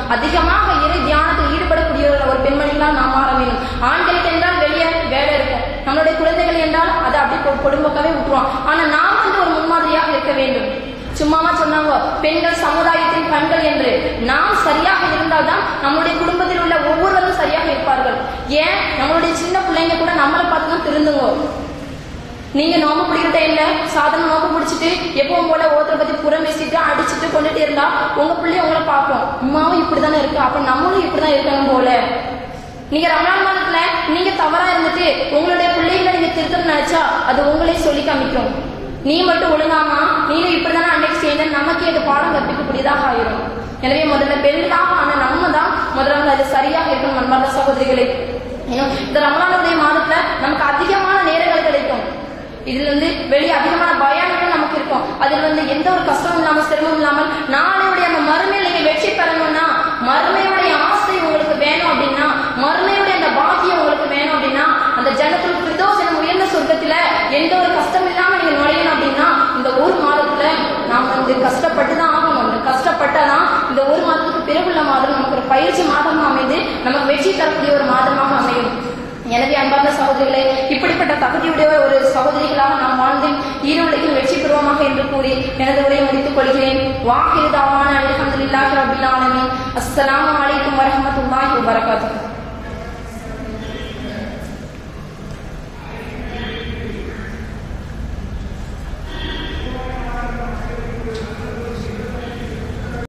அதிகமாக இறை தியானத்தில் ஈடுபடக்கூடிய ஒரு பெண்மணிகளாக நாம் மாற வேண்டும் ஆண்களுக்கு என்றால் வெளியே வேலை இருக்கும் நம்மளுடைய குழந்தைகள் என்றால் அதை அப்படி பொ- பொடும்போக்காவே விட்டுருவோம் ஆனா நாம் வந்து ஒரு முன்மாதிரியாக இருக்க வேண்டும் சும்மாவா சொன்னாங்க பெண்கள் சமுதாயத்தின் கண்கள் என்று நாம் சரியாக இருந்தால்தான் நம்மளுடைய குடும்பத்தில் உள்ள ஒவ்வொருவரும் சரியாக இருப்பார்கள் ஏன் நம்மளுடைய சின்ன பிள்ளைங்க கூட நம்மளை பார்த்து தான் திருந்துங்க நீங்க நோம்பு பிடிக்கிற டைம்ல சாதனம் நோம்பு பிடிச்சிட்டு எப்பவும் போல ஒருத்தரை பத்தி புறம் பேசிட்டு அடிச்சுட்டு கொண்டுட்டு இருந்தா உங்க பிள்ளைய உங்களை பார்ப்போம் அம்மாவும் இப்படிதானே இருக்கு அப்ப நம்மளும் இப்படிதான் இருக்கணும் போல நீங்க ரமலான் மாதத்துல நீங்க தவறா இருந்துட்டு உங்களுடைய பிள்ளைகளை நீங்க திருத்தம் நினைச்சா அது உங்களே சொல்லி காமிக்கும் நீ மட்டும் ஒழுங்காமா நீங்க இப்படிதானே அன்னைக்கு செய்ய நமக்கு அது பாடம் கற்பிக்கக்கூடியதாக ஆயிரும் எனவே முதல்ல பெண்களாக ஆன நம்ம தான் முதல்ல அது சரியாக இருக்கணும் அன்பார்ந்த சகோதரிகளை ஏன்னா, இந்த ரமலானுடைய மாதத்துல நமக்கு அதிகமான நேரங்கள் கிடைக்கும் இதுல இருந்து வெளியே அதிகமான பயானங்கள் நமக்கு இருக்கும் அதில் வந்து எந்த ஒரு கஷ்டமும் இல்லாம சிரமம் இல்லாமல் நாளையுடைய அந்த மறுமையில் நீங்க வெற்றி பெறணும்னா மறுமையுடைய ஆசை உங்களுக்கு வேணும் அப்படின்னா மறுமையுடைய அந்த பாக்கியம் உங்களுக்கு வேணும் அப்படின்னா அந்த ஜனத்துக்கு பிரதோஷ் எனும் உயர்ந்த சொர்க்கத்துல எந்த ஒரு கஷ்டம் இல்லாம நீங்க நுழையணும் அப்படின்னா இந்த ஒரு மாதத்துல நாம் வந்து கஷ்டப்பட்டு தான் ஆகணும் அந்த கஷ்டப்பட்டாதான் இந்த ஒரு மாதத்துக்கு பிறகுள்ள மாதம் நமக்கு ஒரு பயிற்சி மாதமாக அமைந்து நமக்கு வெற்றி தரக்கூடிய ஒரு மாதமாக அமையும் எனவே அன்பார்ந்த சகோதரிகளே இப்படிப்பட்ட தகுதியுடைய ஒரு சகோதரிகளாக நாம் வாழ்ந்து ஈரோடையில் வெற்றி பெறுவோமாக என்று கூறி எனது உரையை முடித்துக் கொள்கிறேன் வாக்கிருதாவான அலமதுல்லாஹி ரபில் ஆலமீன் அஸ்ஸலாமு அலைக்கும் வரஹ்மத்துல்லாஹி வபரகாத்துஹு